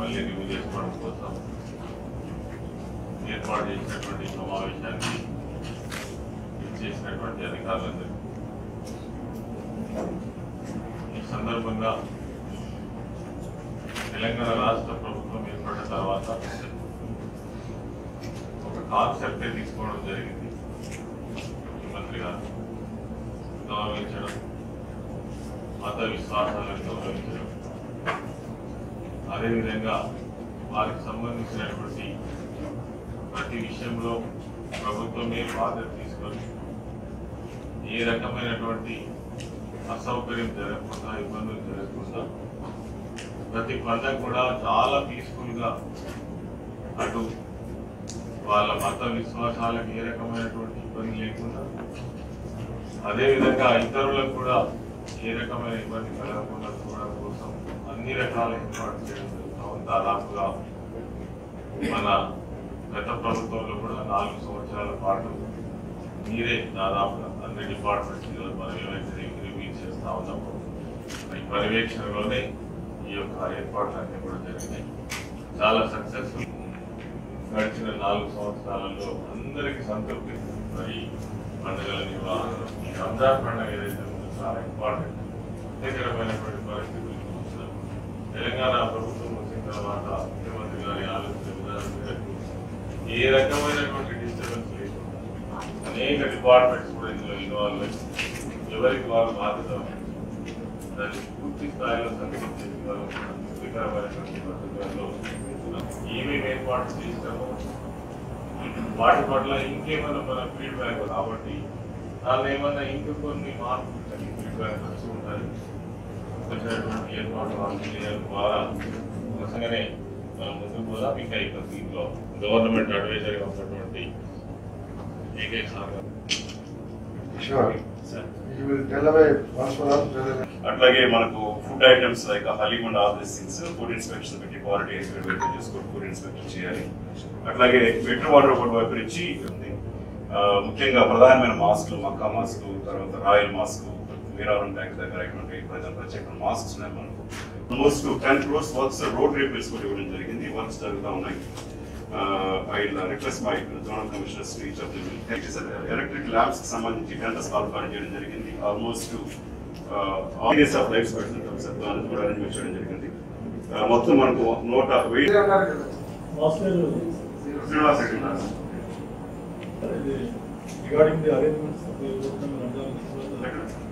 మళ్ళీ రివ్యూ చేసుకోవడం కోసం ఏర్పాటు చేసినటువంటి సమావేశానికి చేసినటువంటి అధికారులందరికీ ఈ సందర్భంగా తెలంగాణ రాష్ట్ర ప్రభుత్వం ఏర్పడిన తర్వాత ఒక కాన్సెప్ట్ తీసుకోవడం జరిగింది ముఖ్యమంత్రి గారు గౌరవించడం మత విశ్వాసాలను గౌరవించడం అదేవిధంగా వారికి సంబంధించినటువంటి ప్రతి విషయంలో ప్రభుత్వమే బాధ్యత తీసుకొని ఏ రకమైనటువంటి అసౌకర్యం జరగకుండా ఇబ్బందులు జరగకుండా ప్రతి పండగ కూడా చాలా పీస్ఫుల్ గా అటు వాళ్ళ మత విశ్వాసాలకు ఏ రకమైనటువంటి ఇబ్బంది లేకుండా అదేవిధంగా ఇతరులకు కూడా ఏ రకమైన ఇబ్బంది కలగకుండా చూడడం కోసం అన్ని రకాల ఏర్పాటు చేయడం జరుగుతా ఉంది. దాదాపుగా మన గత ప్రభుత్వంలో కూడా నాలుగు సంవత్సరాల పాటు మీరే దాదాపుగా అన్ని డిపార్ట్మెంట్స్ మనం ఏవైతే రివ్యూ చేస్తా ఉన్నామో ఈ పర్యవేక్షణలోనే ఈ యొక్క ఏర్పాట్లన్నీ కూడా జరిగినాయి చాలా సక్సెస్ఫుల్ గడిచిన నాలుగు సంవత్సరాలలో అందరికీ సంతృప్తి మరి పండుగల నిర్వహణ ఈ రంజాన్ పండుగ ఏదైతే ఉందో చాలా ఇంపార్టెంట్ ప్రత్యేకమైనటువంటి పరిస్థితులు చూస్తున్నాం తెలంగాణ ప్రభుత్వం వచ్చిన తర్వాత ముఖ్యమంత్రి గారి ఆలోచన విధానం మేరకు ఏ రకమైనటువంటి డిస్టర్బెన్స్ లేకుండా అనేక డిపార్ట్మెంట్స్ కూడా ఇందులో ఇన్వాల్వ్ అయ్యి ఎవరికి వారు బాధ్యత వహించి దాన్ని పూర్తి స్థాయిలో సక్సెస్ చేసి వాళ్ళు తృప్తికరమైనటువంటి పద్ధతుల్లో ఏమేమి ఏర్పాటు చేస్తామో వాటి పట్ల ఇంకేమైనా మన ఫీడ్బ్యాక్ కాబట్టి దానిలో ఏమన్నా ఇంకా కొన్ని మార్పులు ఫీడ్బ్యాక్ వచ్చి ఉంటాయి వచ్చినటువంటి ఏర్పాటు వాళ్ళు చేయడం ద్వారా నిజంగానే మనం ముందుకు పోదాం ఇంకా ఇక్కడ దీంట్లో గవర్నమెంట్ అడ్వైజర్గా ఉన్నటువంటి ఏకైక సార్ గారు. Sure. Sir You will tell away once for all, tell away. అట్లాగే మనకు food items like haleem and all this things food inspection పెట్టి క్వాలిటీ వెరిఫై చేసుకొని ఫుడ్ ఇన్స్పెక్షన్ చేయాలి అట్లాగే వెటర్ వాటర్ బోర్డు వైపు నుంచి ఉంది ఆ, ముఖ్యంగా ప్రధానమైన మాస్కులు మక్కా మాస్క్ తర్వాత రాయల్ మాస్క్ వీరావరం ట్యాంక్ దగ్గర ఇటువంటి ప్రజలు ప్రత్యేక మాస్క్స్ ఉన్నాయి మనకు almost ten crores works road repairs కూడా ఇవ్వడం జరిగింది వర్క్స్ జరుగుతూ ఉన్నాయి I request my zonal commissioners to each of the electric lamps కి సంబంధించి టెండర్స్ కాల్ఫర్ చేయడం జరిగింది almost all of life sir దాన్ని కూడా అరేంజ్ చేయడం జరిగింది Uh, మొత్తం మనకు నూట వెయ్యి మీరే ఉన్నారు కదా. శ్రీనివాస్ రెడ్డి ఉన్నారు. regarding the arrangements of the Vietnam Ramadan festival. ఎక్కడ?